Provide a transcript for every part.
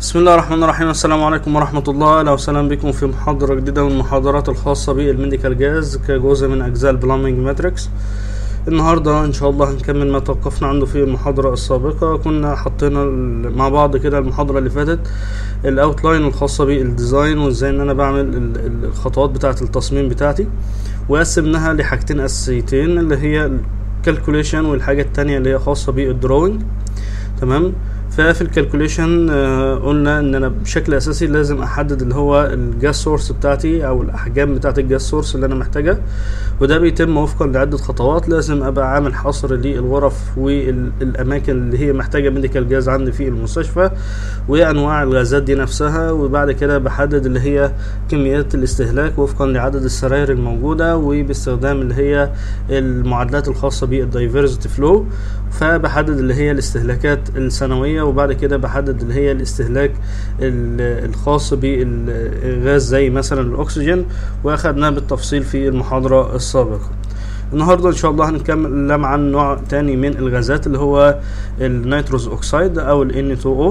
بسم الله الرحمن الرحيم السلام عليكم ورحمة الله أهلا وسهلا بكم في محاضرة جديدة من المحاضرات الخاصة بالميديكال جاز كجزء من أجزاء البلامينج ماتريكس النهاردة إن شاء الله هنكمل ما توقفنا عنده في المحاضرة السابقة كنا حطينا ال- مع بعض كده المحاضرة اللي فاتت الأوتلاين الخاصة بالديزاين وإزاي إن أنا بعمل ال- ال- الخطوات بتاعة التصميم بتاعتي وقسمناها لحاجتين أساسيتين اللي هي الكالكوليشن والحاجة التانية اللي هي خاصة بالدروينج تمام ففي الكالكوليشن آه، قلنا ان انا بشكل اساسي لازم احدد اللي هو الجاس سورس بتاعتي او الاحجام بتاعت الجاس سورس اللي انا محتاجها وده بيتم وفقا لعده خطوات لازم ابقى عامل حصر للغرف والاماكن اللي هي محتاجه ميديكال جاز عندي في المستشفى وانواع الغازات دي نفسها وبعد كده بحدد اللي هي كميات الاستهلاك وفقا لعدد السراير الموجوده وباستخدام اللي هي المعادلات الخاصه بالدايفرسيتي فلو فبحدد اللي هي الاستهلاكات السنويه وبعد كده بحدد اللي هي الاستهلاك ال- الخاص بالغاز زي مثلا الاكسجين واخدناه بالتفصيل في المحاضره السابقه النهارده ان شاء الله هنتكلم عن نوع تاني من الغازات اللي هو النيتروز اوكسيد او ال N2O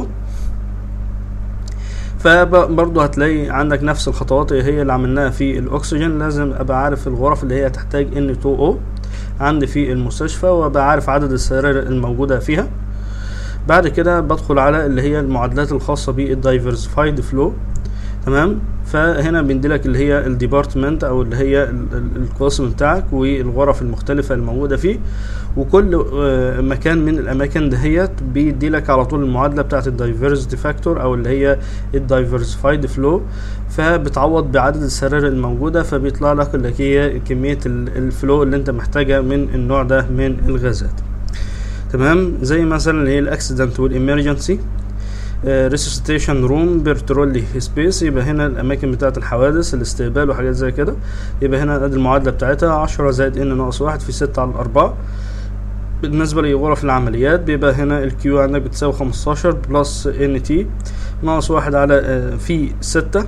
فبرضه هتلاقي عندك نفس الخطوات هي اللي عملناها في الاكسجين لازم ابقى عارف الغرف اللي هي تحتاج N2O عندي في المستشفى وابقى عارف عدد السراير الموجوده فيها بعد كده بدخل على اللي هي المعادلات الخاصه بالدايفرسفايد فلو تمام فهنا بيديلك اللي هي الديبارتمنت او اللي هي ال- ال- القسم بتاعك والغرف المختلفه الموجوده فيه وكل آه، مكان من الاماكن دهيت بيديلك على طول المعادله بتاعت الدايفرسيتي فاكتور او اللي هي الدايفرسفايد فلو فبتعوض بعدد السراير الموجوده فبيطلع لك اللي هي كميه ال- الفلو اللي انت محتاجها من النوع ده من الغازات تمام زي مثلا اللي هي الاكسيدنت والامرجنسي ريسوسيتيشن روم بيرترولي سبيس يبقى هنا الاماكن بتاعه الحوادث الاستقبال وحاجات زي كده يبقى هنا ادي المعادله بتاعتها 10 زائد ان ناقص واحد في 6 على الأربعة بالنسبة لغرف العمليات بيبقى هنا الكيو عندك بتساوي 15 بلس ان تي ناقص واحد على آه، في ستة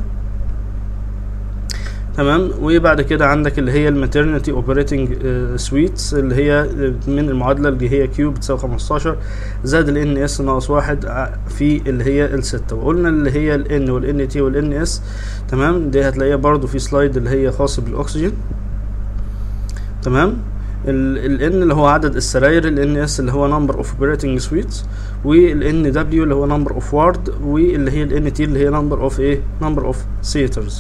تمام وبعد كده عندك اللي هي الماتيرنتي اوبريتنج سويتس اللي هي من المعادله اللي هي كيو بتساوي 15 زائد ال ان اس ناقص واحد ع- في اللي هي الستة وقلنا اللي هي ال ان وال ان تي وال ان اس تمام دي هتلاقيها برضو في سلايد اللي هي خاص بالاكسجين تمام ال N اللي هو عدد السراير ال NS اللي هو number of operating suites وال NW اللي هو number of ward واللي هي ال NT اللي هي number of ايه number of theaters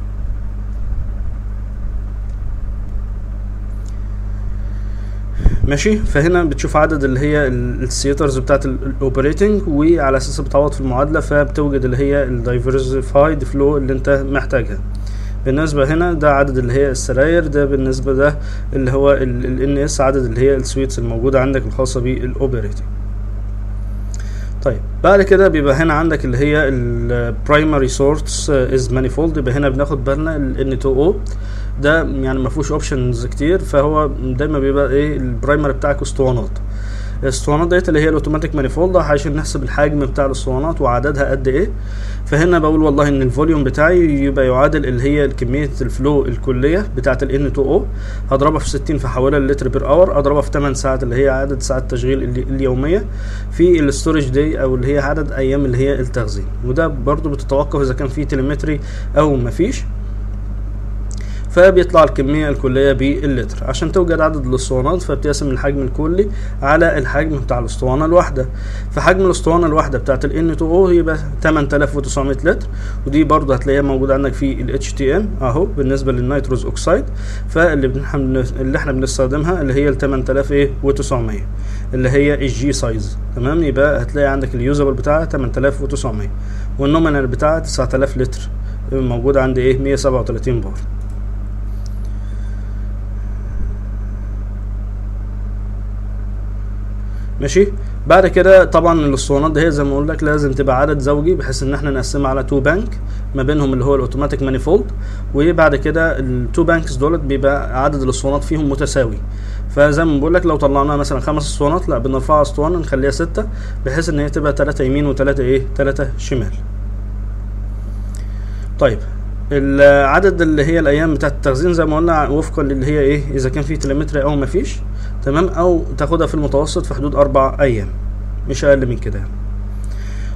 ماشي فهنا بتشوف عدد اللي هي السيترز بتاعت الاوبريتنج وعلى اساس بتعوض في المعادله فبتوجد اللي هي الدايفرسيفايد فلو اللي انت محتاجها بالنسبة هنا ده عدد اللي هي السراير ده بالنسبة ده اللي هو ال اس عدد اللي هي السويتس الموجودة عندك الخاصة بالاوبريتنج طيب بعد كده بيبقى هنا عندك اللي هي البرايمري سورس از مانيفولد يبقى هنا بناخد بالنا ال N2O ده يعني ما فيهوش اوبشنز كتير فهو دايما بيبقى ايه البرايمري بتاعك اسطوانات الاسطوانات ديت اللي هي الاوتوماتيك مانيفولد عشان نحسب الحجم بتاع الاسطوانات وعددها قد ايه فهنا بقول والله ان الفوليوم بتاعي يبقى يعادل اللي هي كميه الفلو الكليه بتاعه ال N2O هضربها في 60 فحولها للتر بير اور اضربها في 8 ساعات اللي هي عدد ساعات التشغيل ال- اليوميه في الستورج داي او اللي هي عدد ايام اللي هي التخزين وده برضو بتتوقف اذا كان في تليمتري او مفيش فبيطلع الكمية الكلية باللتر عشان توجد عدد الاسطوانات فبتقسم الحجم الكلي على الحجم بتاع الاسطوانة الواحدة فحجم الاسطوانة الواحدة بتاعت ال N2O يبقى 8900 لتر ودي برضه هتلاقيها موجودة عندك في ال HTN اهو بالنسبة للنيتروز اوكسيد فاللي بن- اللي احنا بنستخدمها اللي هي ال 8900 اللي هي الجي سايز تمام يبقى هتلاقي عندك اليوزابل بتاعها 8900 والنومينال بتاعها 9000 لتر موجود عندي ايه 137 بار ماشي بعد كده طبعا الاسطوانات دي زي ما اقول لك لازم تبقى عدد زوجي بحيث ان احنا نقسمها على تو بانك ما بينهم اللي هو الاوتوماتيك مانيفولد وبعد كده التو بانكس دولت بيبقى عدد الاسطوانات فيهم متساوي فزي ما بقول لك لو طلعنا مثلا خمس اسطوانات لا بنرفعها اسطوانه نخليها ستة بحيث ان هي تبقى تلاتة يمين وتلاتة ايه تلاتة شمال طيب العدد اللي هي الايام بتاعت التخزين زي ما قلنا وفقا للي هي ايه اذا كان في تليمتري او مفيش تمام او تاخدها في المتوسط في حدود اربع ايام مش اقل من كده يعني.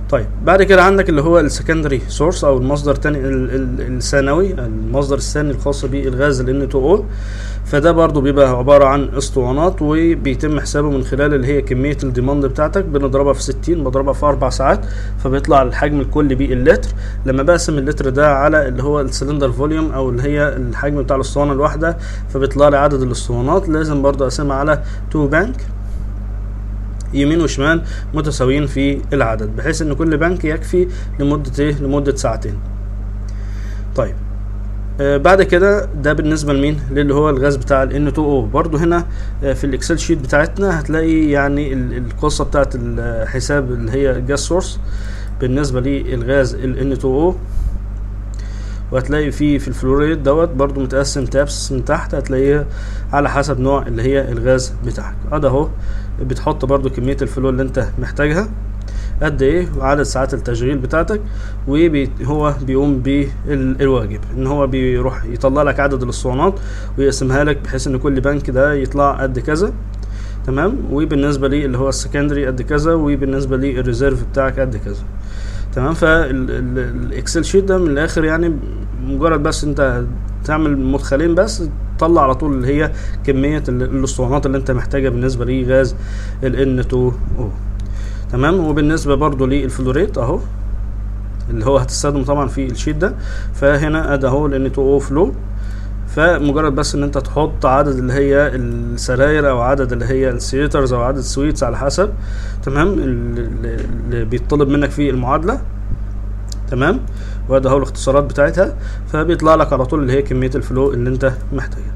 طيب بعد كده عندك اللي هو السكندري سورس او المصدر الثاني الثانوي المصدر الثاني الخاص بالغاز ال N2O فده برضو بيبقى عبارة عن اسطوانات وبيتم حسابه من خلال اللي هي كمية الديماند بتاعتك بنضربها في 60 بضربها في 4 ساعات فبيطلع الحجم الكلي باللتر لما بقسم اللتر ده على اللي هو السلندر فوليوم او اللي هي الحجم بتاع الاسطوانة الواحدة فبيطلع لي عدد الاسطوانات لازم برضو اقسمها على 2 بانك يمين وشمال متساويين في العدد بحيث ان كل بنك يكفي لمدة ايه لمدة ساعتين طيب آه بعد كده ده بالنسبه لمين للي هو الغاز بتاع ال N2O برضو هنا آه في الاكسل شيت بتاعتنا هتلاقي يعني القصه بتاعت الحساب اللي هي جاز سورس بالنسبه للغاز ال N2O وهتلاقي في في الفلوريد دوت برضو متقسم تابس من تحت هتلاقيه على حسب نوع اللي هي الغاز بتاعك ادي اهو بتحط برضو كميه الفلو اللي انت محتاجها قد ايه وعدد ساعات التشغيل بتاعتك وهو بيقوم بالواجب ان هو بيروح يطلع لك عدد الاسطوانات ويقسمها لك بحيث ان كل بنك ده يطلع قد كذا تمام وبالنسبه لي اللي هو السكندري قد كذا وبالنسبه لي الريزيرف بتاعك قد كذا تمام فالاكسل شيت ده من الاخر يعني مجرد بس انت تعمل مدخلين بس تطلع على طول اللي هي كميه الاسطوانات اللي انت محتاجها بالنسبه لغاز ال N2O تمام وبالنسبه برضو للفلوريت اهو اللي هو هتستخدمه طبعا في الشيت ده فهنا ادي اهو ال N2O فلو فمجرد بس ان انت تحط عدد اللي هي السراير او عدد اللي هي السيترز او عدد السويتس على حسب تمام اللي بيطلب منك في المعادله تمام وده اهو الاختصارات بتاعتها فبيطلع لك على طول اللي هي كميه الفلو اللي انت محتاجها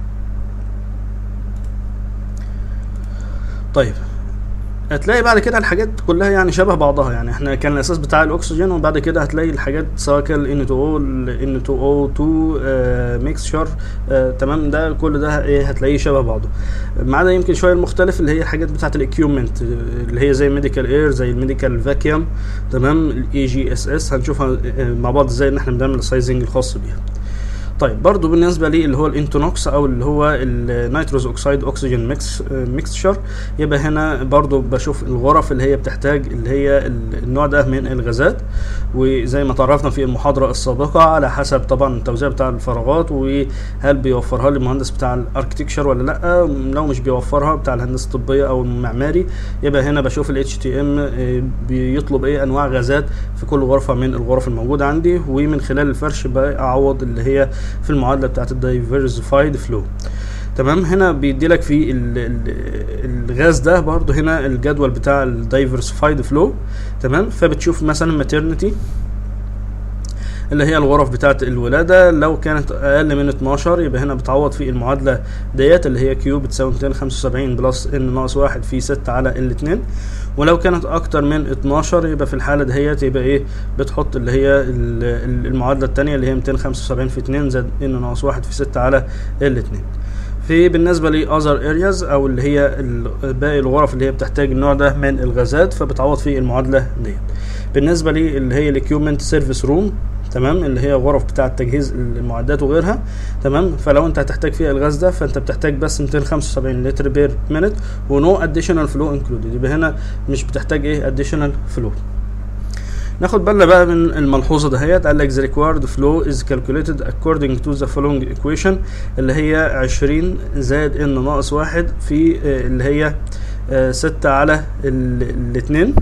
طيب هتلاقي بعد كده الحاجات كلها يعني شبه بعضها يعني احنا كان الاساس بتاع الاكسجين وبعد كده هتلاقي الحاجات سواء كان N2O N2O2 آه ميكسشر آه تمام ده كل ده ايه هتلاقيه شبه بعضه ما عدا يمكن شويه المختلف اللي هي الحاجات بتاعه الاكيومنت اللي هي زي ميديكال اير زي الميديكال فاكيوم تمام الاي جي اس اس هنشوفها مع بعض ازاي ان احنا بنعمل السايزنج الخاص بيها طيب برضو بالنسبه لي اللي هو الانتونوكس او اللي هو النيتروز اوكسيد اكسجين ميكس ميكستشر يبقى هنا برضو بشوف الغرف اللي هي بتحتاج اللي هي النوع ده من الغازات وزي ما تعرفنا في المحاضره السابقه على حسب طبعا التوزيع بتاع الفراغات وهل بيوفرها لي المهندس بتاع الاركتكشر ولا لا لو مش بيوفرها بتاع الهندسه الطبيه او المعماري يبقى هنا بشوف الاتش تي ام بيطلب ايه انواع غازات في كل غرفه من الغرف الموجوده عندي ومن خلال الفرش اعوض اللي هي في المعادله بتاعت الدايفرسيفايد فلو تمام هنا بيدي لك في ال ال الغاز ده برضو هنا الجدول بتاع الدايفرسيفايد فلو تمام فبتشوف مثلا ماتيرنتي اللي هي الغرف بتاعه الولاده لو كانت اقل من 12 يبقى هنا بتعوض في المعادله ديت اللي هي كيو بتساوي 275 بلس ان ناقص 1 في 6 على الاثنين ولو كانت اكتر من 12 يبقى في الحاله دهيت يبقى ايه بتحط اللي هي المعادله الثانيه اللي هي 275 في 2 زائد ان ناقص 1 في 6 على الاثنين في بالنسبه لاذر ارياز او اللي هي باقي الغرف اللي هي بتحتاج النوع ده من الغازات فبتعوض في المعادله ديت بالنسبه لي اللي هي الاكيومنت سيرفيس روم تمام اللي هي غرف بتاعه تجهيز المعدات وغيرها تمام فلو انت هتحتاج فيها الغاز ده فانت بتحتاج بس 275 لتر بير مينت ونو اديشنال فلو انكلودد يبقى هنا مش بتحتاج ايه اديشنال فلو ناخد بالنا بقى من الملحوظه دهيت قال لك the required flow is calculated according to the following equation اللي هي 20 زائد ان ناقص واحد في اللي هي 6 على الاثنين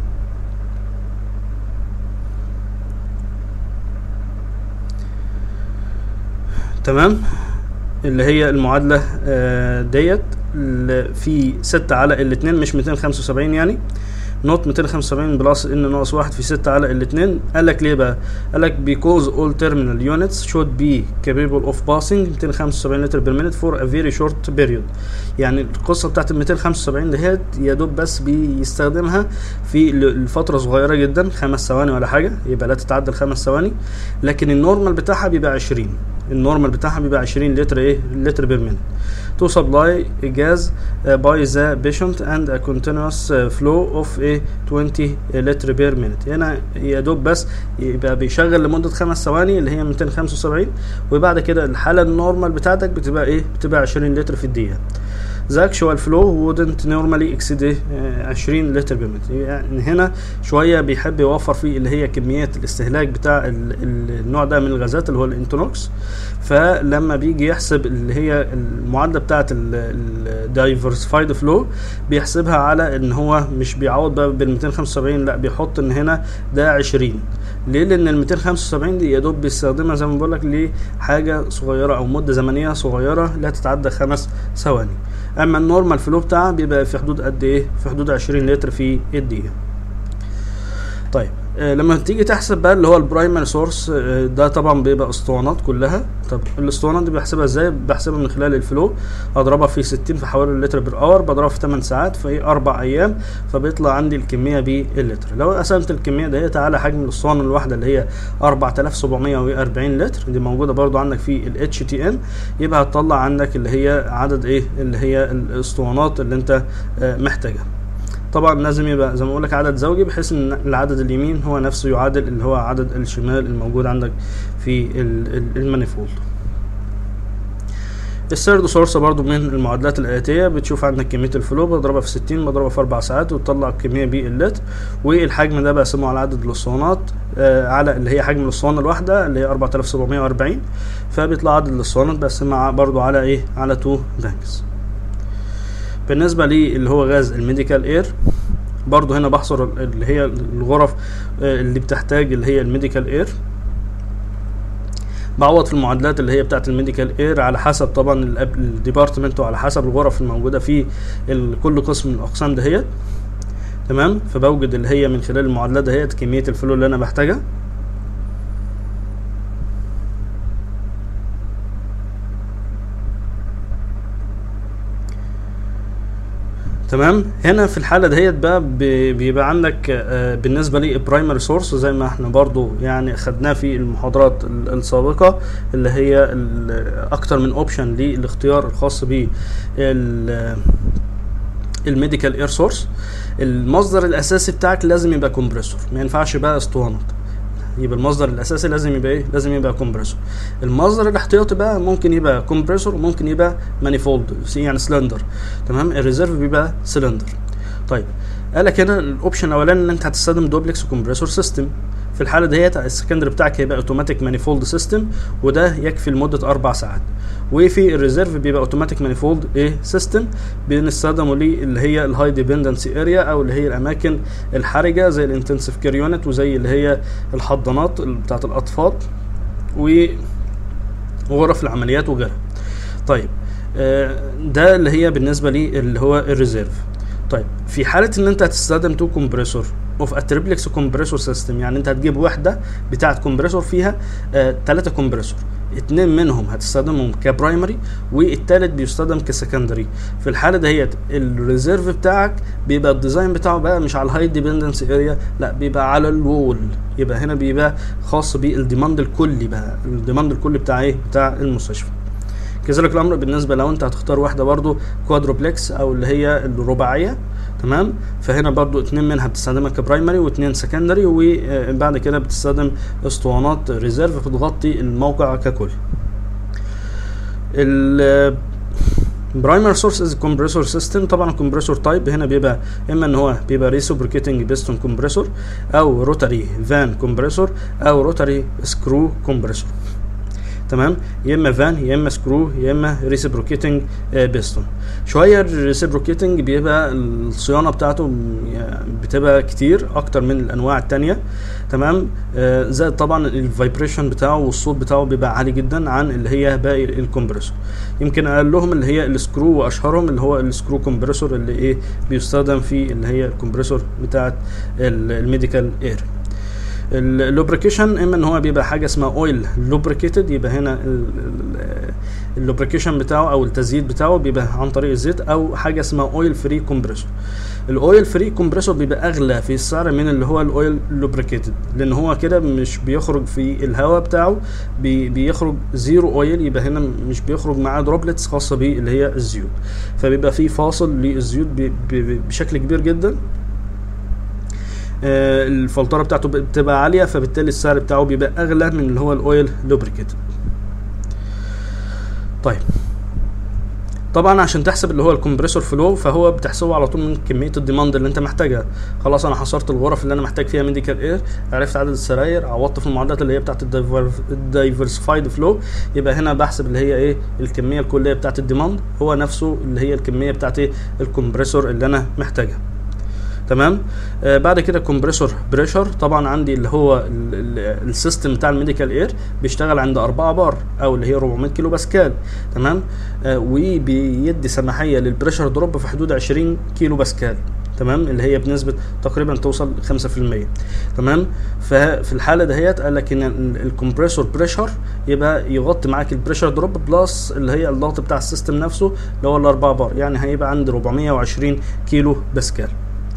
تمام اللي هي المعادلة ديت في ستة على الاتنين مش 275 يعني نوت 275 بلس ان ناقص واحد في 6 على الاثنين قال لك ليه بقى؟ قال لك because all terminal units should be capable of passing 275 لتر بير minute for a very short period يعني القصه بتاعت ال 275 دهيت يا دوب بس بيستخدمها في الفتره صغيره جدا خمس ثواني ولا حاجه يبقى لا تتعدى الخمس ثواني لكن النورمال بتاعها بيبقى 20 النورمال بتاعها بيبقى 20 لتر ايه لتر بير مينت to supply gas uh, by the patient and a continuous uh, flow of a 20 لتر بير مينت هنا يا دوب بس يبقى بيشغل لمده خمس ثواني اللي هي 275 وبعد كده الحاله النورمال بتاعتك بتبقى ايه بتبقى 20 لتر في الدقيقه the actual flow wouldn't normally exceed آه، 20 لتر per minute يعني هنا شويه بيحب يوفر في اللي هي كميات الاستهلاك بتاع ال- ال- النوع ده من الغازات اللي هو الانتونوكس فلما بيجي يحسب اللي هي المعادله بتاعه الدايفرسفايد فلو بيحسبها على ان هو مش بيعوض بقى بال 275 لا بيحط ان هنا ده 20 ليه لان ال 275 دي يا دوب بيستخدمها زي ما بقول لك لحاجه صغيره او مده زمنيه صغيره لا تتعدى خمس ثواني اما النورمال فلو بتاعها بيبقى في حدود قد ايه في حدود 20 لتر في الدقيقه طيب آه، لما تيجي تحسب بقى اللي هو البرايمري سورس ده طبعا بيبقى اسطوانات كلها طب الاسطوانات دي بحسبها ازاي بحسبها من خلال الفلو اضربها في 60 في حوالي لتر بر اور بضربها في 8 ساعات في 4 ايام فبيطلع عندي الكميه باللتر لو قسمت الكميه ديت على حجم الاسطوانه الواحده اللي هي 4740 لتر دي موجوده برضو عندك في الاتش تي ام يبقى هتطلع عندك اللي هي عدد ايه اللي هي الاسطوانات اللي انت آه، محتاجها طبعا لازم يبقى زي ما بقول لك عدد زوجي بحيث ان العدد اليمين هو نفسه يعادل اللي هو عدد الشمال الموجود عندك في ال- ال- المانيفولد السيرد سورس برضو من المعادلات الآتية بتشوف عندك كمية الفلو بضربها في 60 بضربها في 4 ساعات وتطلع الكمية باللتر والحجم ده بقسمه على عدد الاسطوانات آه على اللي هي حجم الاسطوانة الواحدة اللي هي 4740 فبيطلع عدد الاسطوانات بقسمها برضو على ايه على 2 بانكس بالنسبة لي اللي هو غاز الميديكال اير برضو هنا بحصر اللي هي الغرف آه، اللي بتحتاج اللي هي الميديكال اير بعوض في المعادلات اللي هي بتاعه الميديكال اير على حسب طبعا الأب- الديبارتمنت وعلى حسب الغرف الموجوده في ال- كل قسم من الاقسام دهيت تمام فبوجد اللي هي من خلال المعادلات دهيت كميه الفلو اللي انا بحتاجها تمام هنا في الحاله دهيت بقى بي- بيبقى عندك آه، بالنسبه لي برايمري سورس زي ما احنا برضو يعني خدناه في المحاضرات ال- السابقه اللي هي ال- اكتر من اوبشن للاختيار الخاص ب الميديكال اير سورس المصدر الاساسي بتاعك لازم يبقى كومبريسور ما ينفعش بقى اسطوانات يبقى المصدر الاساسي لازم يبقى ايه لازم يبقى كومبريسور المصدر الاحتياطي بقى ممكن يبقى كومبريسور وممكن يبقى مانيفولد يعني سلندر تمام الريزيرف بيبقى سلندر طيب قالك هنا الاوبشن الاولاني ان انت هتستخدم دوبلكس كومبريسور سيستم في الحاله ديت السكندري بتاعك هيبقى اوتوماتيك مانيفولد سيستم وده يكفي لمده اربع ساعات وفي الريزيرف بيبقى اوتوماتيك مانيفولد ايه سيستم بنستخدمه ليه اللي هي الهاي ديبندنسي اريا او اللي هي الاماكن الحرجه زي الانتنسيف كير يونت وزي اللي هي الحضانات بتاعه الاطفال و وغرف العمليات وغيرها طيب آه، ده اللي هي بالنسبه لي اللي هو الريزيرف طيب في حاله ان انت هتستخدم تو كومبريسور اوف اتريبلكس كومبريسور سيستم يعني انت هتجيب وحده بتاعه كومبريسور فيها ثلاثه كومبريسور اتنين منهم هتستخدمهم كبرايمري والتالت بيستخدم كسكندري في الحاله دهيت الريزيرف بتاعك بيبقى الديزاين بتاعه بقى مش على الهاي ديبندنسي اريا لا بيبقى على الوول يبقى هنا بيبقى خاص بالديماند الكلي بقى الديماند الكلي بتاع ايه بتاع المستشفى كذلك الامر بالنسبه لو انت هتختار واحده برضو كوادروبلكس او اللي هي الرباعيه تمام فهنا برضو اتنين منها بتستخدمها كبرايمري واتنين سكندري وبعد كده بتستخدم اسطوانات ريزيرف بتغطي الموقع ككل ال برايمر سورس از كومبريسور سيستم طبعا الكمبريسور تايب هنا بيبقى اما ان هو بيبقى ريسوبريكيتنج بيستون كومبريسور او روتاري فان كومبريسور او روتاري سكرو كومبريسور تمام يا اما فان يا اما سكرو يا اما ريسبروكيتنج بيستون شويه الريسبروكيتنج بيبقى الصيانه بتاعته بتبقى كتير اكتر من الانواع التانية تمام آه زائد طبعا الفايبريشن بتاعه والصوت بتاعه بيبقى عالي جدا عن اللي هي باقي الكمبريسور يمكن اقلهم اللي هي السكرو واشهرهم اللي هو السكرو كومبريسور اللي ايه بيستخدم في اللي هي الكمبريسور بتاعه الميديكال اير اللوبريكيشن اما ان هو بيبقى حاجه اسمها اويل لوبريكيتد يبقى هنا اللوبريكيشن بتاعه او التزييت بتاعه بيبقى عن طريق الزيت او حاجه اسمها اويل فري كومبريسور الاويل فري كومبريسور بيبقى اغلى في السعر من اللي هو الاويل لوبريكيتد لان هو كده مش بيخرج في الهواء بتاعه بي بيخرج زيرو اويل يبقى هنا مش بيخرج معاه دروبلتس خاصه بيه اللي هي الزيوت فبيبقى في فاصل للزيوت بشكل كبير جدا الفلتره بتاعته بتبقى عاليه فبالتالي السعر بتاعه بيبقى اغلى من اللي هو الاويل لوبريكيت طيب طبعا عشان تحسب اللي هو الكمبريسور فلو فهو بتحسبه على طول من كميه الديماند اللي انت محتاجها خلاص انا حصرت الغرف اللي انا محتاج فيها ميديكال اير عرفت عدد السراير عوضت في المعادلات اللي هي بتاعت الدايفرسفايد فلو يبقى هنا بحسب اللي هي ايه الكميه الكليه بتاعت الديماند هو نفسه اللي هي الكميه بتاعت ايه الكمبريسور اللي انا محتاجها تمام آه بعد كده كومبريسور بريشر طبعا عندي اللي هو السيستم بتاع الميديكال اير بيشتغل عند 4 بار او اللي هي 400 كيلو باسكال تمام آه وبيدي سماحيه للبريشر دروب في حدود 20 كيلو باسكال تمام اللي هي بنسبه تقريبا توصل 5% تمام ففي الحاله دهيت قال لك ان الكمبريسور بريشر يبقى يغطي معاك البريشر دروب بلس اللي هي الضغط بتاع السيستم نفسه اللي هو الاربعه بار يعني هيبقى عند 420 كيلو باسكال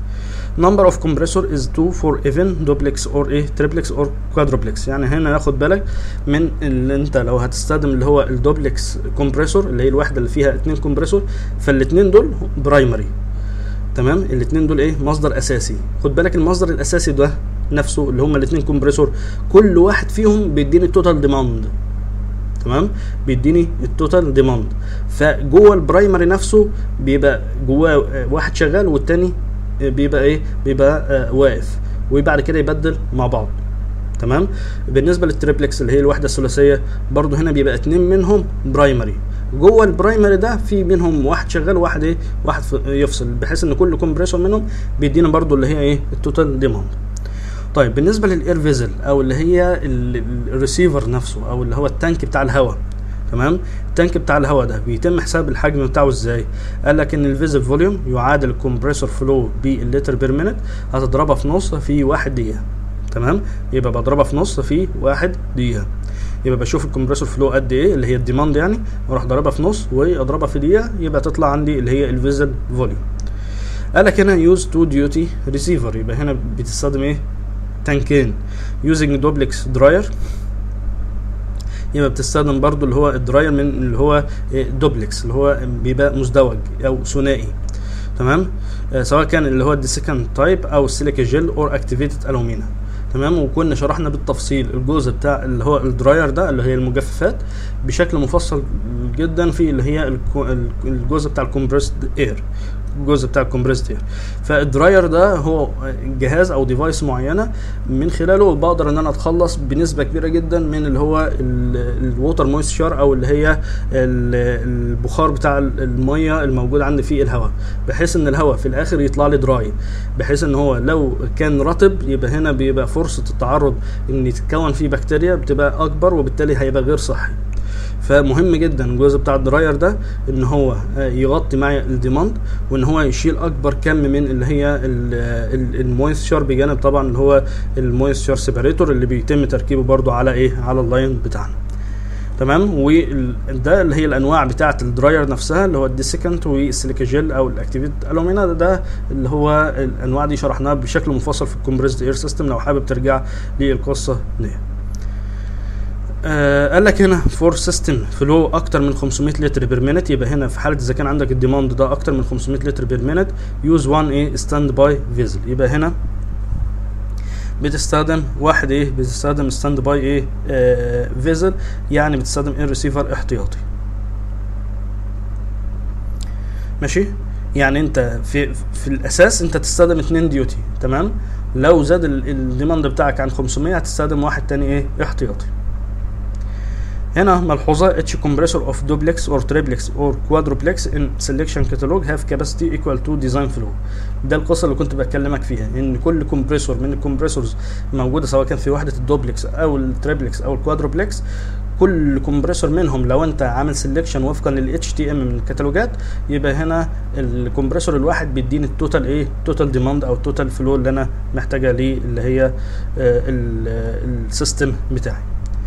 number of compressor is 2 for even duplex or ايه triplex or quadruplex يعني هنا ناخد بالك من اللي انت لو هتستخدم اللي هو الدوبلكس كومبريسور اللي هي الوحده اللي فيها اتنين كومبريسور فالاتنين دول برايمري تمام الاتنين دول ايه مصدر اساسي خد بالك المصدر الاساسي ده نفسه اللي هما الاتنين كومبريسور كل واحد فيهم بيديني التوتال ديماند تمام بيديني التوتال ديماند فجوه البرايمري نفسه بيبقى جواه واحد شغال والتاني بيبقى ايه بيبقى آه واقف وبعد كده يبدل مع بعض تمام بالنسبه للتريبلكس اللي هي الوحده الثلاثيه برضو هنا بيبقى اتنين منهم برايمري جوه البرايمري ده في منهم واحد شغال وواحد ايه واحد يفصل بحيث ان كل كومبريسور منهم بيدينا برضو اللي هي ايه التوتال ديماند طيب بالنسبه للاير فيزل او اللي هي الريسيفر نفسه او اللي هو التانك بتاع الهواء تمام التانك بتاع الهواء ده بيتم حساب الحجم بتاعه ازاي قال لك ان الفيزل فوليوم يعادل الكمبريسور فلو باللتر بير مينت هتضربها في نص في واحد دقيقه تمام يبقى بضربها في نص في واحد دقيقه يبقى بشوف الكمبريسور فلو قد ايه اللي هي الديماند يعني واروح ضربها في نص واضربها في دقيقه يبقى تطلع عندي اللي هي الفيزل فوليوم قال لك هنا يوز تو ديوتي ريسيفر يبقى هنا بتستخدم ايه تانكين يوزنج دوبلكس دراير يبقى بتستخدم برضو اللي هو الدراير من اللي هو دوبلكس اللي هو بيبقى مزدوج او ثنائي تمام آه سواء كان اللي هو الديسيكان تايب او السيليكا جيل اور اكتيفيتد الومينا تمام وكنا شرحنا بالتفصيل الجزء بتاع اللي هو الدراير ده اللي هي المجففات بشكل مفصل جدا في اللي هي الجزء بتاع الكومبريسد اير الجزء بتاع الكومبريسد اير فالدراير ده هو جهاز او ديفايس معينه من خلاله بقدر ان انا اتخلص بنسبه كبيره جدا من اللي هو الووتر مويستشر او اللي هي البخار بتاع الميه الموجود عندي في الهواء بحيث ان الهواء في الاخر يطلع لي دراي بحيث ان هو لو كان رطب يبقى هنا بيبقى فرصه التعرض ان يتكون فيه بكتيريا بتبقى اكبر وبالتالي هيبقى غير صحي فمهم جدا الجزء بتاع الدراير ده ان هو يغطي معايا الديماند وان هو يشيل اكبر كم من اللي هي المويستشر بجانب طبعا اللي هو المويستشر سيبريتور اللي بيتم تركيبه برضو على ايه على اللاين بتاعنا تمام وده اللي هي الانواع بتاعه الدراير نفسها اللي هو الديسيكنت والسيليكا جيل او الاكتيفيت الومينا ده, ده اللي هو الانواع دي شرحناها بشكل مفصل في الكومبريسد اير سيستم لو حابب ترجع للقصه دي آه قال لك هنا فور سيستم فلو اكتر من 500 لتر بير مينت يبقى هنا في حاله اذا كان عندك الديماند ده اكتر من 500 لتر بير مينت يوز 1 ايه ستاند باي فيزل يبقى هنا بتستخدم واحد ايه بتستخدم ستاند باي ايه آه فيزل يعني بتستخدم ايه ريسيفر احتياطي ماشي يعني انت في في الاساس انت تستخدم اتنين ديوتي تمام لو زاد الديماند بتاعك عن 500 هتستخدم واحد تاني ايه احتياطي هنا ملحوظة اتش compressor of duplex or triplex or quadruplex in selection catalog have capacity equal to design flow ده القصة اللي كنت بكلمك فيها ان كل كومبريسور من الكمبريسورز موجودة سواء كان في وحدة الدوبلكس او التريبلكس او الكوادروبلكس كل كومبريسور منهم لو انت عامل سelection وفقا لل HTM من الكتالوجات يبقى هنا الكمبريسور الواحد بيديني التوتال ايه توتال ديماند او التوتال فلو اللي انا محتاجها ليه اللي هي السيستم بتاعي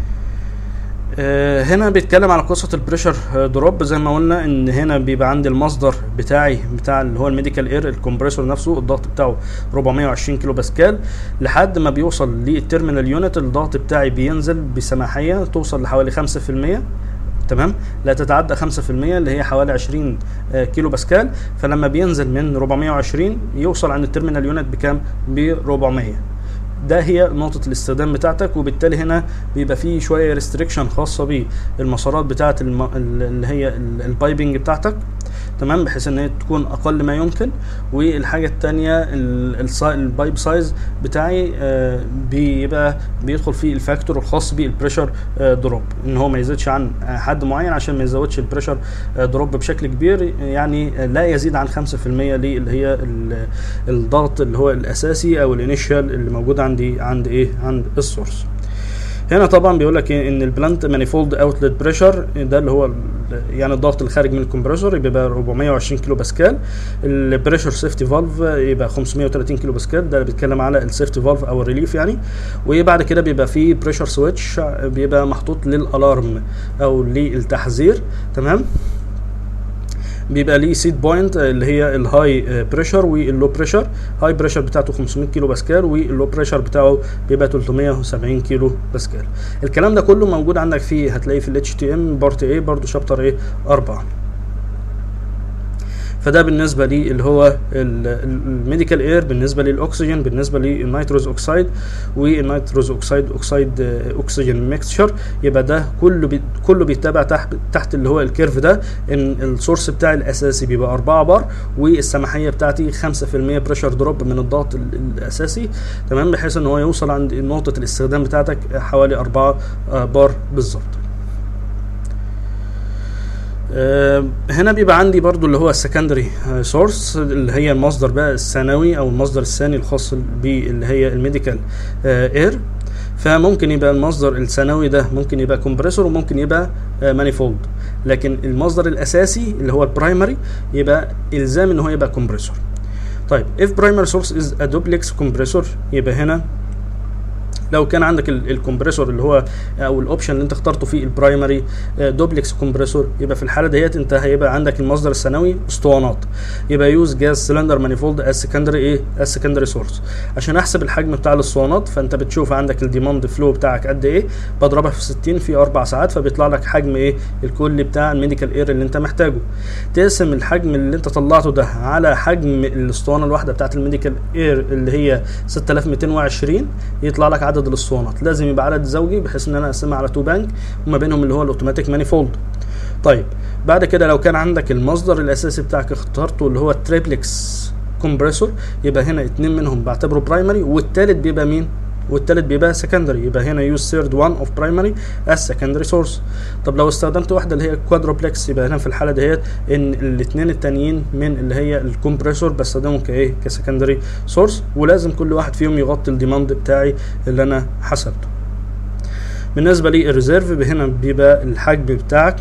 هنا بيتكلم على قصه البريشر دروب زي ما قلنا ان هنا بيبقى عندي المصدر بتاعي بتاع اللي هو الميديكال اير الكمبريسور نفسه الضغط بتاعه 420 كيلو باسكال لحد ما بيوصل للتيرمينال يونت الضغط بتاعي بينزل بسماحيه توصل لحوالي 5% تمام لا تتعدى 5% اللي هي حوالي 20 كيلو باسكال فلما بينزل من 420 يوصل عند التيرمينال يونت بكام ب 400 ده هي نقطة الاستخدام بتاعتك وبالتالي هنا بيبقى فيه شوية ريستريكشن خاصة بالمسارات بتاعة الم... اللي هي ال- البايبنج بتاعتك تمام بحيث ان هي تكون اقل ما يمكن والحاجة التانية ال- السا- البايب سايز بتاعي آه، بيبقى بيدخل فيه الفاكتور الخاص بالبريشر دروب ان هو ما يزيدش عن آه، حد معين عشان ما يزودش البريشر دروب بشكل كبير يعني لا يزيد عن 5% اللي هي ال- الضغط اللي هو الاساسي او الانيشال اللي موجود عندي عند ايه عند السورس هنا طبعا بيقول لك إيه ان البلانت مانيفولد اوتلت بريشر ده اللي هو ال- يعني الضغط الخارج من الكمبرسور يبقى 420 كيلو باسكال البريشر سيفتي فالف يبقى 530 كيلو باسكال ده اللي بيتكلم على السيفتي فالف او الريليف يعني وبعد كده بيبقى فيه بريشر سويتش بيبقى محطوط للالارم او للتحذير تمام بيبقى ليه سيت بوينت اللي هي الهاي بريشر واللو بريشر هاي بريشر بتاعته 500 كيلو باسكال واللو بريشر بتاعه بيبقى 370 كيلو باسكال الكلام ده كله موجود عندك فيه هتلاقيه في الاتش تي ام بارت ايه برضو شابتر ايه 4 فده بالنسبه لي اللي هو الميديكال اير بالنسبه للاكسجين بالنسبه للنيتروز اوكسايد والنيتروز اوكسايد اوكسايد آه، اكسجين ميكستشر يبقى ده كله بي كله بيتابع تحت تحت اللي هو الكيرف ده ان السورس بتاعي الاساسي بيبقى 4 بار والسماحيه بتاعتي 5% بريشر دروب من الضغط ال- الاساسي تمام بحيث ان هو يوصل عند نقطه الاستخدام بتاعتك حوالي 4 آه، بار بالظبط آه، هنا بيبقى عندي برضو اللي هو السكندري سورس اللي هي المصدر بقى الثانوي او المصدر الثاني الخاص باللي هي الميديكال اير فممكن يبقى المصدر الثانوي ده ممكن يبقى كومبريسور وممكن يبقى مانيفولد لكن المصدر الاساسي اللي هو البرايمري يبقى الزام ان هو يبقى كومبريسور طيب if primary source is a duplex compressor يبقى هنا لو كان عندك ال- الكمبريسور اللي هو او الاوبشن اللي انت اخترته فيه البرايمري دوبلكس كومبريسور يبقى في الحاله ديت انت هيبقى عندك المصدر الثانوي اسطوانات يبقى يوز جاز سلندر مانيفولد از سكندري ايه از سكندري سورس عشان احسب الحجم بتاع الاسطوانات فانت بتشوف عندك الديماند فلو بتاعك قد ايه بضربها في 60 في 4 ساعات فبيطلع لك حجم ايه الكلي بتاع الميديكال اير اللي انت محتاجه تقسم الحجم اللي انت طلعته ده على حجم الاسطوانه الواحده بتاعت الميديكال اير اللي هي 6220 يطلع لك عدد الاسطوانات لازم يبقى عدد زوجي بحيث ان انا اقسمها على تو بانك وما بينهم اللي هو الاوتوماتيك مانيفولد طيب بعد كده لو كان عندك المصدر الاساسي بتاعك اخترته اللي هو التريبلكس كومبريسور يبقى هنا اتنين منهم بعتبره برايمري والتالت بيبقى مين والتالت بيبقى سكندري يبقى هنا يوز ثيرد وان اوف برايمري از سكندري سورس طب لو استخدمت واحده اللي هي كوادروبلكس يبقى هنا في الحاله ديت ان الاثنين التانيين من اللي هي الكمبريسور بستخدمهم كايه كسكندري سورس ولازم كل واحد فيهم يغطي الديماند بتاعي اللي انا حسبته بالنسبه للريزيرف هنا بيبقى الحجم بتاعك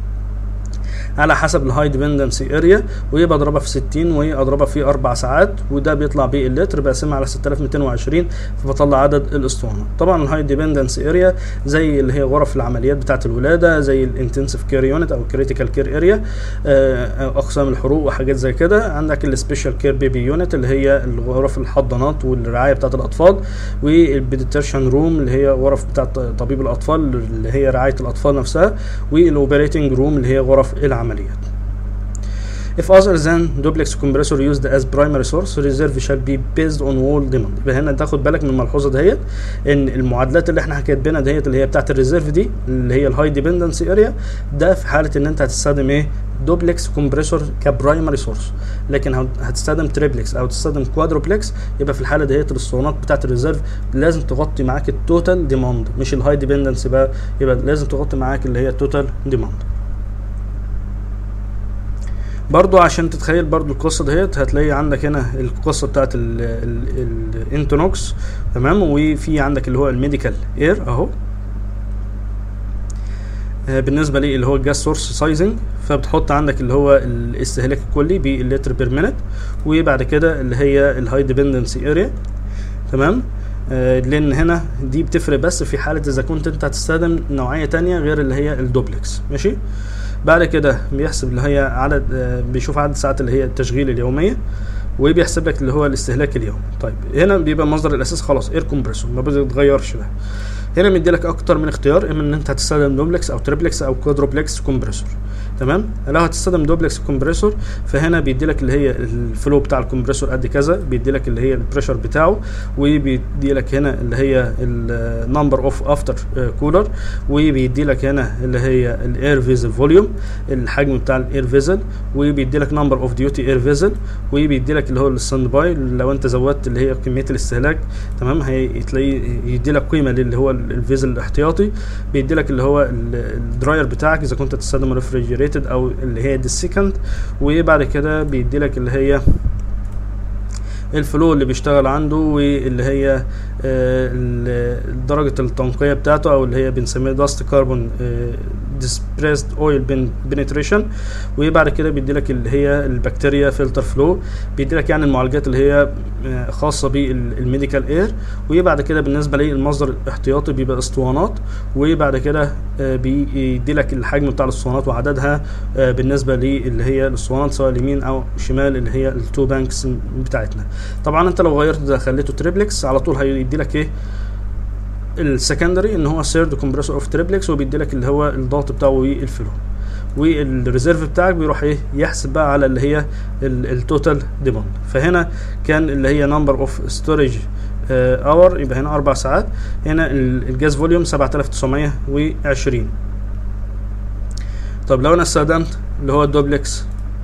على حسب الهاي ديبندنسي اريا ويبقى اضربها في 60 واضربها في 4 ساعات وده بيطلع بيه اللتر بقسمها على 6220 فبطلع عدد الاسطوانه طبعا الهاي ديبندنسي اريا زي اللي هي غرف العمليات بتاعه الولاده زي الانتنسيف كير يونت او الكريتيكال كير اريا اقسام الحروق وحاجات زي كده عندك السبيشال كير بيبي يونت اللي هي غرف الحضانات والرعايه بتاعه الاطفال والبيديترشن روم اللي هي غرف بتاعه طبيب الاطفال اللي هي رعايه الاطفال نفسها والاوبريتنج روم اللي هي غرف العمليات If other than duplex compressor used as primary source, reserve shall be based on wall demand. يبقى هنا تاخد بالك من الملحوظه ديت ان المعادلات اللي احنا كاتبينها ديت اللي هي بتاعت الريزيرف دي اللي هي الهاي ديبندنسي اريا ده في حاله ان انت هتستخدم ايه؟ دوبلكس كومبريسور كبرايمري سورس لكن هتستخدم تريبلكس او تستخدم كوادروبلكس يبقى في الحاله ديت الاسطوانات بتاعت الريزيرف لازم تغطي معاك التوتال ديماند مش الهاي ديبندنسي بقى يبقى لازم تغطي معاك اللي هي التوتال ديماند برضو عشان تتخيل برضو القصة ديت هتلاقي عندك هنا القصة بتاعت الانتونوكس تمام وفي عندك اللي هو الميديكال اير اهو بالنسبة لي اللي هو الجاس سورس سايزنج فبتحط عندك اللي هو الاستهلاك الكلي باللتر بير مينت وبعد كده اللي هي الهاي ديبندنسي اريا تمام آه لان هنا دي بتفرق بس في حالة اذا كنت انت هتستخدم نوعية تانية غير اللي هي الدوبلكس ماشي بعد كده بيحسب اللي هي عدد آه بيشوف عدد ساعات اللي هي التشغيل اليوميه وبيحسب لك اللي هو الاستهلاك اليومي طيب هنا بيبقى المصدر الاساسي خلاص اير كومبريسور ما بيتغيرش ده هنا مدي لك اكتر من اختيار اما ان انت هتستخدم دوبلكس او تريبلكس او كوادروبلكس كومبريسور تمام لو هتستخدم دوبلكس كومبريسور فهنا بيدي لك اللي هي الفلو بتاع الكمبريسور قد كذا بيدي لك اللي هي البريشر بتاعه وبيدي لك هنا اللي هي النمبر اوف افتر كولر وبيدي لك هنا اللي هي الاير فيزل فوليوم الحجم بتاع الاير فيزل وبيدي لك نمبر اوف ديوتي اير فيزل وبيدي لك اللي هو الستاند باي لو انت زودت اللي هي كميه الاستهلاك تمام هتلاقيه يدي لك قيمه للي هو الفيزل الاحتياطي بيدي لك اللي هو الدراير بتاعك اذا كنت تستخدم ريفريجريتد او اللي هي دي سكند وبعد كده بيدي لك اللي هي الفلو اللي بيشتغل عنده واللي هي درجة التنقية بتاعته او اللي هي بنسميها داست كاربون ديسبريسد اويل بنتريشن وبعد كده بيدي لك اللي هي البكتيريا فلتر فلو بيدي لك يعني المعالجات اللي هي خاصه بالميديكال اير وبعد كده بالنسبه للمصدر الاحتياطي بيبقى اسطوانات وبعد كده بيدي لك الحجم بتاع الاسطوانات وعددها بالنسبه للي هي الاسطوانات سواء اليمين او شمال اللي هي التو بانكس بتاعتنا طبعا انت لو غيرت ده خليته تريبلكس على طول هيدي لك ايه السكندري ان هو سيرد كومبريسور اوف تريبلكس وبيدي لك اللي هو الضغط بتاعه والفلو والريزيرف بتاعك بيروح ايه يحسب بقى على اللي هي التوتال ديماند فهنا كان اللي هي نمبر اوف ستورج اور يبقى هنا اربع ساعات هنا الجاز فوليوم 7920 طب لو انا استخدمت اللي هو الدوبلكس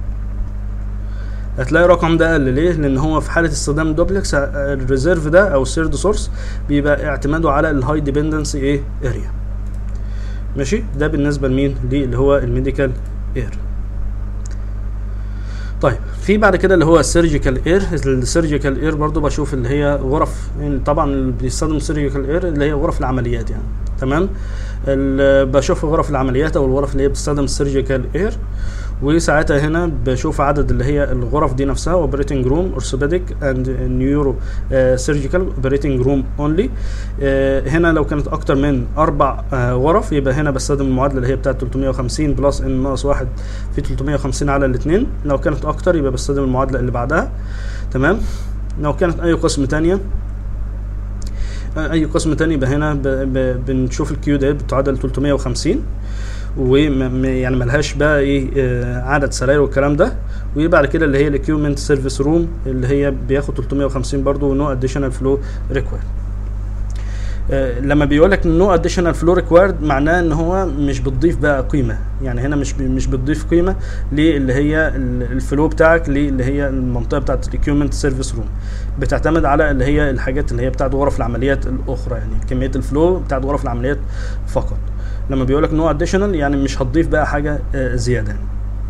هتلاقي الرقم ده قل ليه لان هو في حاله استخدام دوبلكس الريزيرف ده او السيرد سورس بيبقى اعتماده على الهاي ديبندنسي ايه اريا ماشي ده بالنسبه لمين اللي هو الميديكال اير طيب في بعد كده اللي هو السيرجيكال اير السيرجيكال اير برضو بشوف اللي هي غرف يعني طبعا اللي بيستخدم السيرجيكال اير اللي هي غرف العمليات يعني تمام بشوف غرف العمليات او الغرف اللي هي بتستخدم السيرجيكال اير وساعتها هنا بشوف عدد اللي هي الغرف دي نفسها اوبريتنج روم اورثوبيديك اند نيورو سيرجيكال اوبريتنج روم اونلي هنا لو كانت اكتر من اربع uh, غرف يبقى هنا بستخدم المعادله اللي هي بتاعه 350 بلس ان ناقص واحد في 350 على الاثنين لو كانت اكتر يبقى بستخدم المعادله اللي بعدها تمام لو كانت اي قسم تانية اي قسم تاني يبقى هنا ب ب بنشوف الكيو ديت بتعادل 350 ويعني ملهاش بقى ايه آه عدد سراير والكلام ده وبعد كده اللي هي الاكيومنت سيرفيس روم اللي هي بياخد 350 برضو نو اديشنال فلو ريكويرد آه لما بيقول لك نو اديشنال فلو ريكوايرد معناه ان هو مش بتضيف بقى قيمه يعني هنا مش مش بتضيف قيمه للي هي الفلو بتاعك اللي هي المنطقه بتاعت الاكيومنت سيرفيس روم بتعتمد على اللي هي الحاجات اللي هي بتاعت غرف العمليات الاخرى يعني كميه الفلو بتاعت غرف العمليات فقط لما بيقول لك نو اديشنال يعني مش هتضيف بقى حاجه آه زياده يعني.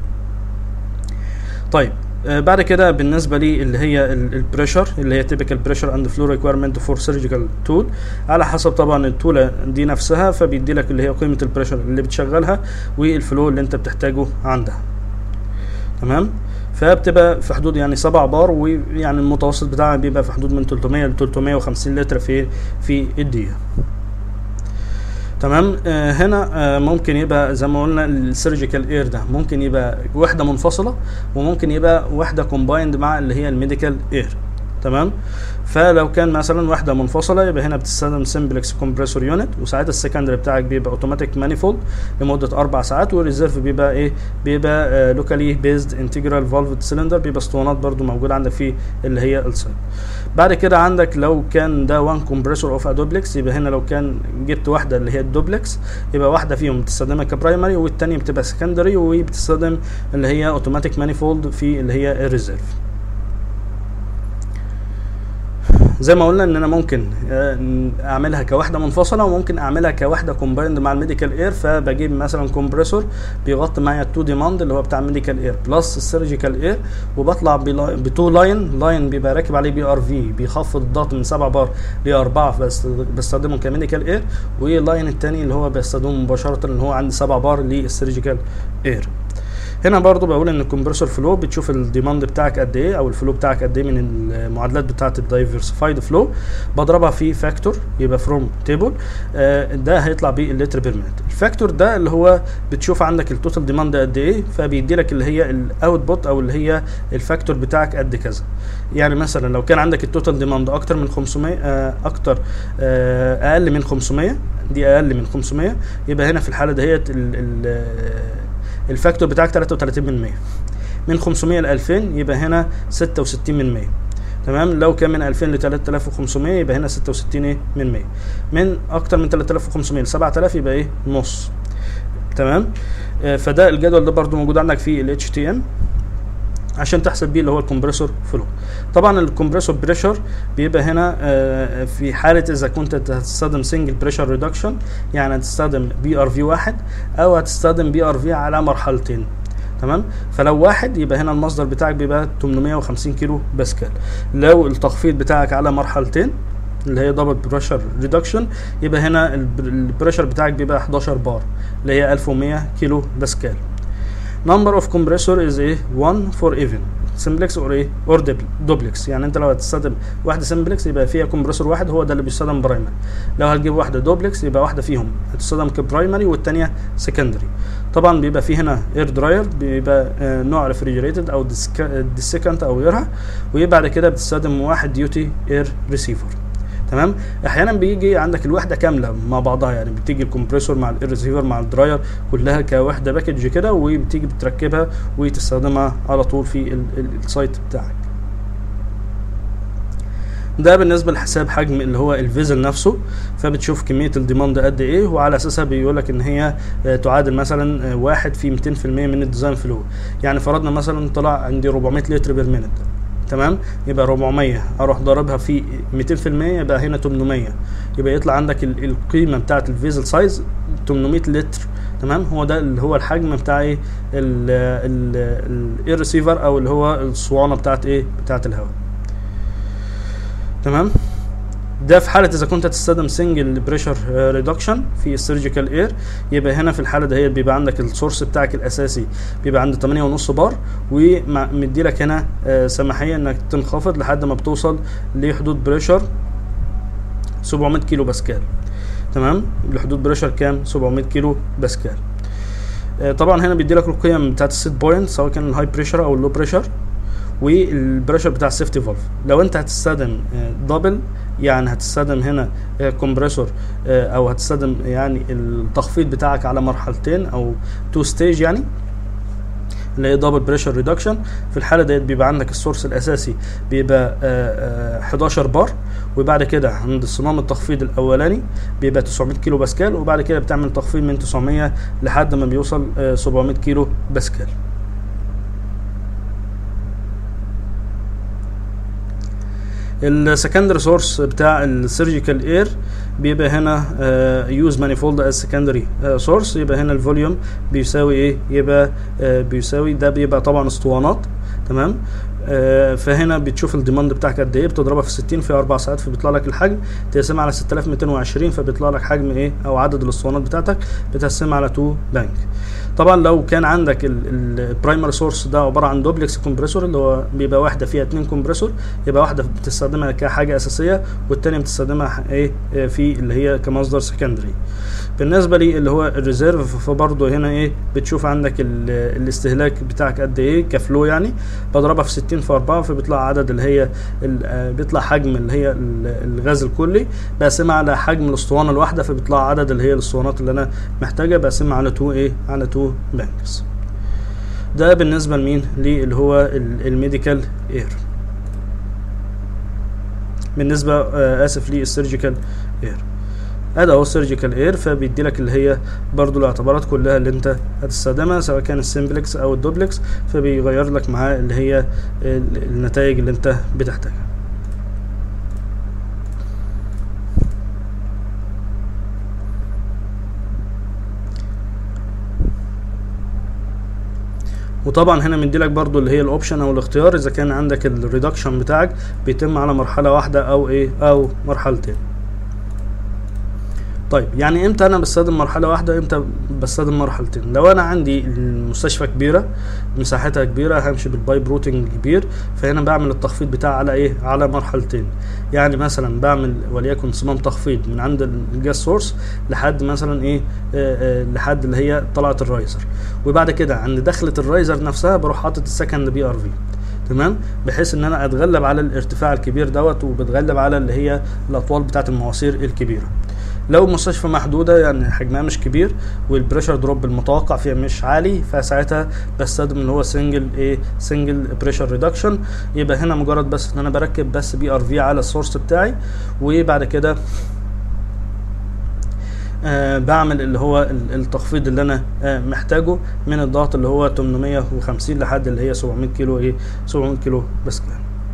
طيب آه بعد كده بالنسبه لي اللي هي البريشر اللي هي تيبيكال بريشر اند فلو ريكويرمنت فور سيرجيكال تول على حسب طبعا التوله دي نفسها فبيدي لك اللي هي قيمه البريشر اللي بتشغلها والفلو اللي انت بتحتاجه عندها تمام فبتبقى في حدود يعني 7 بار ويعني المتوسط بتاعها بيبقى في حدود من 300 ل 350 لتر في في الدقيقه تمام آه هنا آه ممكن يبقى زي ما قلنا السيرجيكال اير ده ممكن يبقى وحده منفصله وممكن يبقى وحده كومبايند مع اللي هي الميديكال اير تمام فلو كان مثلا وحده منفصله يبقى هنا بتستخدم سمبلكس كومبريسور يونت وساعتها السكندري بتاعك بيبقى اوتوماتيك مانيفولد لمده اربع ساعات والريزيرف بيبقى ايه بيبقى لوكالي بيزد انتجرال فالفد سيلندر بيبقى اسطوانات برده موجوده عندك في اللي هي السايد بعد كده عندك لو كان ده وان كومبريسور اوف ادوبلكس يبقى هنا لو كان جبت واحده اللي هي الدوبلكس يبقى واحده فيهم بتستخدمها كبرايمري والثانيه بتبقى سكندري وبتستخدم اللي هي اوتوماتيك مانيفولد في اللي هي الريزيرف زي ما قلنا ان انا ممكن اعملها كوحده منفصله وممكن اعملها كوحده كومبايند مع الميديكال اير فبجيب مثلا كومبريسور بيغطي معايا التو ديماند اللي هو بتاع الميديكال اير بلس السيرجيكال اير وبطلع بتو لاين لاين بيبقى راكب عليه بي ار في بيخفض الضغط من 7 بار ل 4 بس بستخدمه كميديكال اير واللاين الثاني اللي هو بستخدمه مباشره اللي هو عندي 7 بار للسيرجيكال اير هنا برضو بقول ان الكمبرسور فلو بتشوف الديماند بتاعك قد ايه او الفلو بتاعك قد ايه من المعادلات بتاعه الدايفرسيفايد فلو بضربها في فاكتور يبقى فروم تيبل آه ده هيطلع بيه اللتر بير مينت الفاكتور ده اللي هو بتشوف عندك التوتال ديماند قد ايه فبيدي لك اللي هي الاوتبوت او اللي هي الفاكتور بتاعك قد كذا يعني مثلا لو كان عندك التوتال ديماند اكتر من 500 آه اكتر آه اقل من 500 دي اقل من 500 يبقى هنا في الحاله دهيت الفاكتور بتاعك 33 من 100 من 500 ل 2000 يبقى هنا 66 من 100 تمام لو كان من 2000 ل 3500 يبقى هنا 66 ايه من 100 من اكتر من 3500 ل 7000 يبقى ايه نص تمام آه فده الجدول ده برضو موجود عندك في ال HTM عشان تحسب بيه اللي هو الكمبريسور فلو طبعا الكمبريسور بريشر بيبقى هنا آه في حاله اذا كنت هتستخدم سنجل بريشر ريدكشن يعني هتستخدم بي ار في واحد او هتستخدم بي ار في على مرحلتين تمام فلو واحد يبقى هنا المصدر بتاعك بيبقى 850 كيلو باسكال لو التخفيض بتاعك على مرحلتين اللي هي دبل بريشر ريدكشن يبقى هنا البريشر بتاعك بيبقى 11 بار اللي هي 1100 كيلو باسكال number of compressor is ايه 1 for even سمبلكس اور ايه اور دوبلكس يعني انت لو هتستخدم واحده سمبلكس يبقى فيها كومبريسور واحد هو ده اللي بيستخدم برايمري لو هتجيب واحده دوبلكس يبقى واحده فيهم هتستخدم كبرايمري والثانيه سكندري طبعا بيبقى فيه هنا اير دراير بيبقى آه نوع ريفريجريتد او ديسكنت او غيرها ويبقى بعد كده بتستخدم واحد ديوتي اير ريسيفر تمام احيانا بيجي عندك الوحده كامله مع بعضها يعني بتيجي الكمبريسور مع الاير ريسيفر مع الدراير كلها كوحده باكج كده وبتيجي بتركبها وتستخدمها على طول في السايت بتاعك ده بالنسبه لحساب حجم اللي هو الفيزل نفسه فبتشوف كميه الديماند قد ايه وعلى اساسها بيقول لك ان هي تعادل مثلا واحد في 200% من الديزاين فلو يعني فرضنا مثلا طلع عندي 400 لتر بير مينت تمام يبقى 400 اروح ضاربها في 200% يبقى هنا 800 يبقى يطلع عندك القيمه بتاعه الفيزل سايز 800 لتر تمام هو ده اللي هو الحجم بتاع ايه الاير ريسيفر او اللي هو الصوانه بتاعت ايه بتاعت الهواء تمام ده في حاله اذا كنت هتستخدم سنجل بريشر ريدكشن في السيرجيكال اير يبقى هنا في الحاله دهيت بيبقى عندك السورس بتاعك الاساسي بيبقى عند 8.5 بار ومدي لك هنا سماحيه انك تنخفض لحد ما بتوصل لحدود بريشر 700 كيلو باسكال تمام لحدود بريشر كام 700 كيلو باسكال طبعا هنا بيدي لك القيم بتاعت السيت بوينت سواء كان الهاي بريشر او اللو بريشر والبريشر بتاع السيفتي فالف لو انت هتستخدم دبل يعني هتستخدم هنا كومبريسور او هتستخدم يعني التخفيض بتاعك على مرحلتين او تو ستيج يعني اللي هي دبل بريشر ريدكشن في الحاله ديت بيبقى عندك السورس الاساسي بيبقى 11 بار وبعد كده عند صمام التخفيض الاولاني بيبقى 900 كيلو باسكال وبعد كده بتعمل تخفيض من 900 لحد ما بيوصل 700 كيلو باسكال السكندري سورس بتاع السيرجيكال اير بيبقى هنا يوز مانيفولد از سكندري سورس يبقى هنا الفوليوم بيساوي ايه يبقى آه بيساوي ده بيبقى طبعا اسطوانات تمام آه فهنا بتشوف الديماند بتاعك قد ايه بتضربها في 60 في 4 ساعات فبيطلع لك الحجم تقسمها على 6220 فبيطلع لك حجم ايه او عدد الاسطوانات بتاعتك بتقسمها على 2 بانك طبعا لو كان عندك البرايمري سورس ده عباره عن دوبلكس كومبريسور اللي هو بيبقى واحده فيها اتنين كومبريسور يبقى واحده بتستخدمها كحاجه اساسيه والتانيه بتستخدمها ايه في اللي هي كمصدر سكندري بالنسبه لي اللي هو الريزيرف فبرضه هنا ايه بتشوف عندك الاستهلاك بتاعك قد ايه كفلو يعني بضربها في 60 في 4 فبيطلع عدد اللي هي بيطلع حجم اللي هي الغاز الكلي بقسمها على حجم الاسطوانه الواحده فبيطلع عدد اللي هي الاسطوانات اللي انا محتاجها بقسمها على 2 ايه على 2 بانكس ده بالنسبه لمين اللي هو الميديكال اير بالنسبه آه اسف للسيرجيكال اير ادي اهو السيرجيكال اير فبيدي لك اللي هي برضو الاعتبارات كلها اللي انت هتستخدمها سواء كان السمبلكس او الدوبلكس فبيغير لك معاه اللي هي النتائج اللي انت بتحتاجها وطبعا هنا مديلك برضو اللي هي الاوبشن او الاختيار اذا كان عندك الريدكشن بتاعك بيتم على مرحله واحده او ايه او مرحلتين طيب يعني امتى انا بستخدم مرحله واحده امتى بستخدم مرحلتين لو انا عندي المستشفى كبيره مساحتها كبيره همشي بالبايب روتنج كبير فهنا بعمل التخفيض بتاعي على ايه على مرحلتين يعني مثلا بعمل وليكن صمام تخفيض من عند الجاس سورس لحد مثلا ايه آآ آآ لحد اللي هي طلعت الرايزر وبعد كده عند دخله الرايزر نفسها بروح حاطط السكند بي ار في تمام بحيث ان انا اتغلب على الارتفاع الكبير دوت وبتغلب على اللي هي الاطوال بتاعه المواسير الكبيره لو مستشفى محدوده يعني حجمها مش كبير والبريشر دروب المتوقع فيها مش عالي فساعتها بستخدم اللي هو سنجل ايه سنجل بريشر ريدكشن يبقى هنا مجرد بس ان انا بركب بس بي ار في على السورس بتاعي وبعد كده آه بعمل اللي هو ال- التخفيض اللي انا آه محتاجه من الضغط اللي هو 850 لحد اللي هي 700 كيلو ايه 700 كيلو باسكال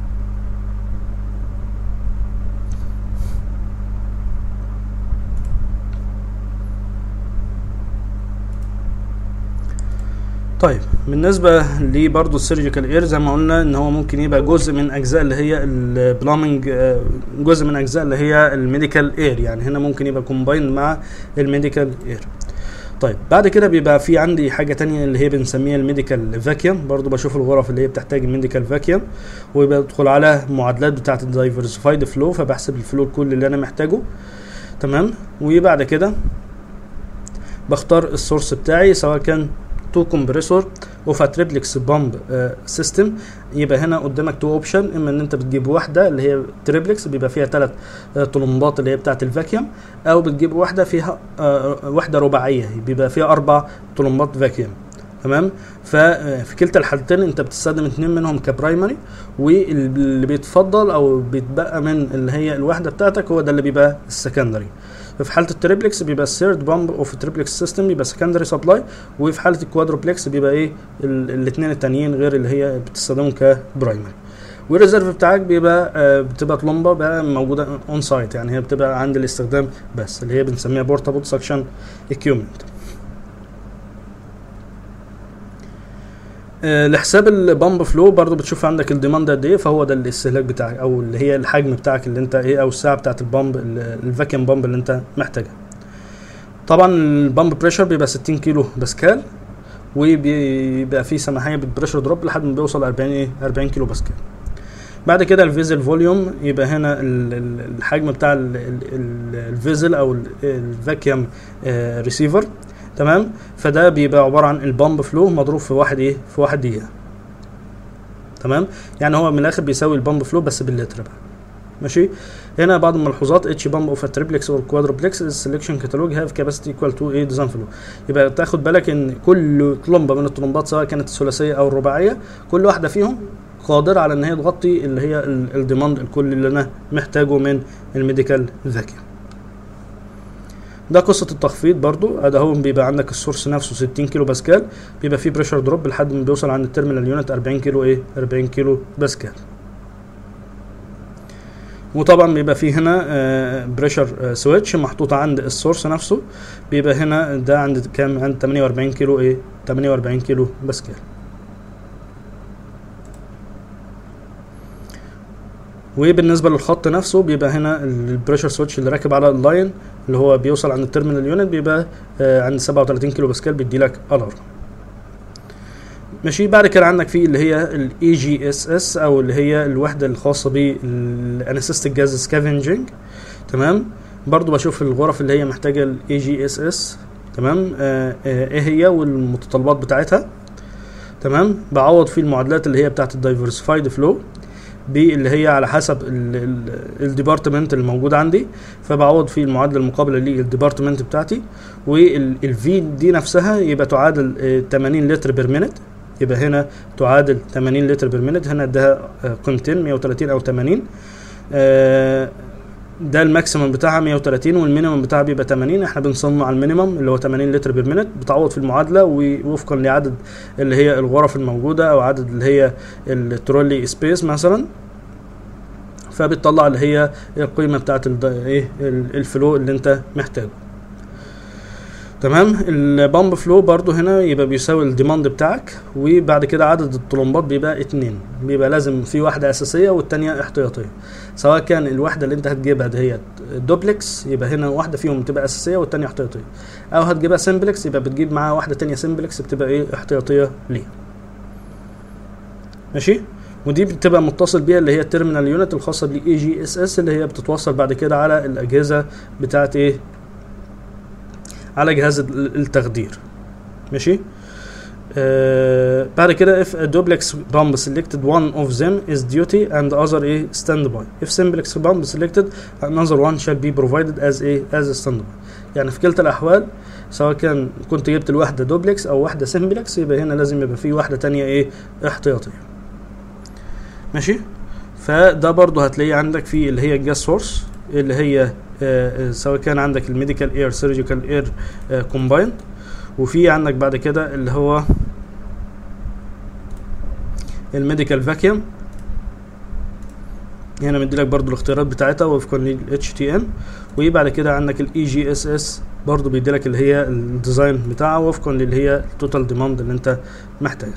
طيب بالنسبة لي برضو السيرجيكال اير زي ما قلنا ان هو ممكن يبقى جزء من اجزاء اللي هي البلامنج جزء من اجزاء اللي هي الميديكال اير يعني هنا ممكن يبقى كومباين مع الميديكال اير طيب بعد كده بيبقى في عندي حاجة تانية اللي هي بنسميها الميديكال فاكيوم برضو بشوف الغرف اللي هي بتحتاج الميديكال فاكيوم وبدخل على معادلات بتاعة الدايفرسيفايد فلو فبحسب الفلو الكلي اللي انا محتاجه تمام وبعد كده بختار السورس بتاعي سواء كان تو كومبريسور اوف تريبلكس بامب سيستم يبقى هنا قدامك تو اوبشن اما ان انت بتجيب واحده اللي هي تريبلكس بيبقى فيها ثلاث طلمبات اللي هي بتاعه الفاكيوم او بتجيب واحده فيها آه، واحده رباعيه بيبقى فيها اربع طلمبات فاكيوم تمام ففي كلتا الحالتين انت بتستخدم اتنين منهم كبرايمري واللي بيتفضل او بيتبقى من اللي هي الوحده بتاعتك هو ده اللي بيبقى السكندري في حاله التريبلكس بيبقى الثيرد بامب اوف تريبلكس سيستم بيبقى سكندري سبلاي وفي حاله الكوادروبلكس بيبقى ايه الاثنين التانيين غير اللي هي بتستخدمهم كبرايمري والريزرف بتاعك بيبقى آه بتبقى طلمبه بقى موجوده اون سايت يعني هي بتبقى عند الاستخدام بس اللي هي بنسميها بورتابل سكشن اكيومنت آه، لحساب البامب فلو برضو بتشوف عندك الديماند قد ايه فهو ده الاستهلاك بتاعك او اللي هي الحجم بتاعك اللي انت ايه او الساعه بتاعت البامب ال- الفاكيوم بامب اللي انت محتاجها طبعا البامب بريشر بيبقى 60 كيلو باسكال وبيبقى فيه سماحيه بالبريشر دروب لحد ما بيوصل 40 ايه 40 كيلو باسكال بعد كده الفيزل فوليوم يبقى هنا ال- ال- الحجم بتاع ال- ال- ال- الفيزل او ال- الفاكيوم آه، ريسيفر تمام فده بيبقى عباره عن البامب فلو مضروب في واحد ايه في واحد دقيقه تمام يعني هو من الاخر بيساوي البامب فلو بس باللتر بقى ماشي هنا بعض الملحوظات اتش بامب اوف تريبلكس اور كوادروبلكس السلكشن كاتالوج هاف كاباسيتي ايكوال تو ايه ديزاين فلو يبقى تاخد بالك ان كل طلمبه من الطلمبات سواء كانت الثلاثيه او الرباعيه كل واحده فيهم قادره على ان هي تغطي اللي هي ال- الديماند الكلي اللي انا محتاجه من الميديكال فاكيوم ده قصة التخفيض برضو ادي اهو بيبقى عندك السورس نفسه 60 كيلو باسكال بيبقى فيه بريشر دروب لحد ما بيوصل عند التيرمينال يونت 40 كيلو ايه 40 كيلو باسكال وطبعا بيبقى فيه هنا بريشر سويتش محطوط عند السورس نفسه بيبقى هنا ده عند كام عند 48 كيلو ايه 48 كيلو باسكال وبالنسبه للخط نفسه بيبقى هنا البريشر سويتش اللي راكب على اللاين اللي هو بيوصل عند التيرمينال يونت بيبقى آه، عند 37 كيلو باسكال بيدي لك الارم ماشي بعد كده عندك في اللي هي الاي جي اس اس او اللي هي الوحده الخاصه بالانستيك جاز سكافنجنج تمام برضو بشوف الغرف اللي هي محتاجه الاي جي اس اس تمام آه آه ايه هي والمتطلبات بتاعتها تمام بعوض في المعادلات اللي هي بتاعت الدايفرسيفايد فلو اللي هي على حسب الديبارتمنت اللي موجود عندي فبعوض في المعادله المقابله للديبارتمنت بتاعتي والفي دي نفسها يبقى تعادل آه، 80 لتر بير مينت يبقى هنا تعادل 80 لتر بير مينت هنا اداها آه، قيمتين 130 او 80 آه، ده الماكسيمم بتاعها 130 والمينيمم بتاعها بيبقى 80 احنا بنصنع المينيمم اللي هو 80 لتر بير مينت بتعوض في المعادله ووفقا لعدد اللي هي الغرف الموجوده او عدد اللي هي الترولي سبيس مثلا فبتطلع اللي هي القيمه بتاعت الد- ايه ال- الفلو اللي انت محتاجه تمام البامب فلو برضو هنا يبقى بيساوي الديماند بتاعك وبعد كده عدد الطلمبات بيبقى اتنين بيبقى لازم في واحدة أساسية والتانية احتياطية سواء كان الواحدة اللي انت هتجيبها دهيت دوبلكس يبقى هنا واحدة فيهم بتبقى أساسية والتانية احتياطية أو هتجيبها سمبلكس يبقى بتجيب معاها واحدة تانية سمبلكس بتبقى ايه احتياطية ليها ماشي ودي بتبقى متصل بيها اللي هي التيرمينال يونت الخاصة بالاي جي اس اس اللي هي بتتوصل بعد كده على الأجهزة بتاعت ايه على جهاز ال- التخدير ماشي آه بعد كده if a duplex pump selected one of them is duty and the other a standby if simplex pump selected another one shall be provided as a as a standby يعني في كلتا الاحوال سواء كان كنت جبت الواحده دوبلكس او واحده سمبلكس يبقى هنا لازم يبقى في واحده تانية ايه احتياطيه ماشي فده برضو هتلاقيه عندك في اللي هي الجاس سورس اللي هي آه سواء كان عندك الميديكال اير سيرجيكال اير كومبايند وفي عندك بعد كده اللي هو الميديكال فاكيوم هنا مديلك برضو الاختيارات بتاعتها وفقا لل HTM وبعد كده عندك الاي جي اس اس برضو بيديلك اللي هي الديزاين بتاعها وفقا للي هي التوتال ديماند اللي انت محتاجها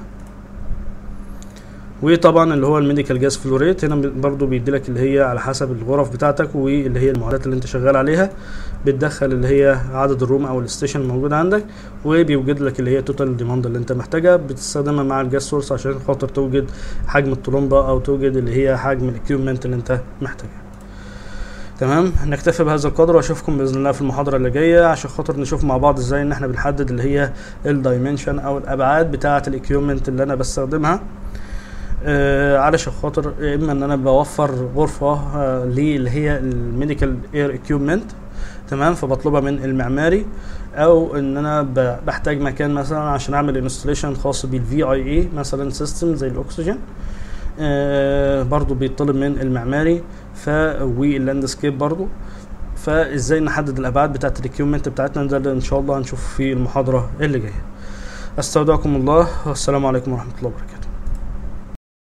وطبعا اللي هو الميديكال جاز فلوريت هنا برضو بيديلك اللي هي على حسب الغرف بتاعتك واللي هي المعدات اللي انت شغال عليها بتدخل اللي هي عدد الروم او الستيشن الموجود عندك وبيوجد لك اللي هي توتال ديماند اللي انت محتاجها بتستخدمها مع الجاز سورس عشان خاطر توجد حجم الطلمبه او توجد اللي هي حجم الاكيوبمنت اللي انت محتاجها تمام نكتفي بهذا القدر واشوفكم باذن الله في المحاضره اللي جايه عشان خاطر نشوف مع بعض ازاي ان احنا بنحدد اللي هي الدايمنشن او الابعاد بتاعه الاكيوبمنت اللي انا بستخدمها آه علشان خاطر اما ان انا بوفر غرفه آه اللي هي الميديكال اير اكيوبمنت تمام فبطلبها من المعماري او ان انا بحتاج مكان مثلا عشان اعمل انستليشن خاص بالفي اي اي مثلا سيستم زي الاكسجين آه برضو بيطلب من المعماري ف واللاندسكيب برضو فازاي نحدد الابعاد بتاعت الاكيوبمنت بتاعتنا ده اللي ان شاء الله هنشوف في المحاضره اللي جايه استودعكم الله والسلام عليكم ورحمه الله وبركاته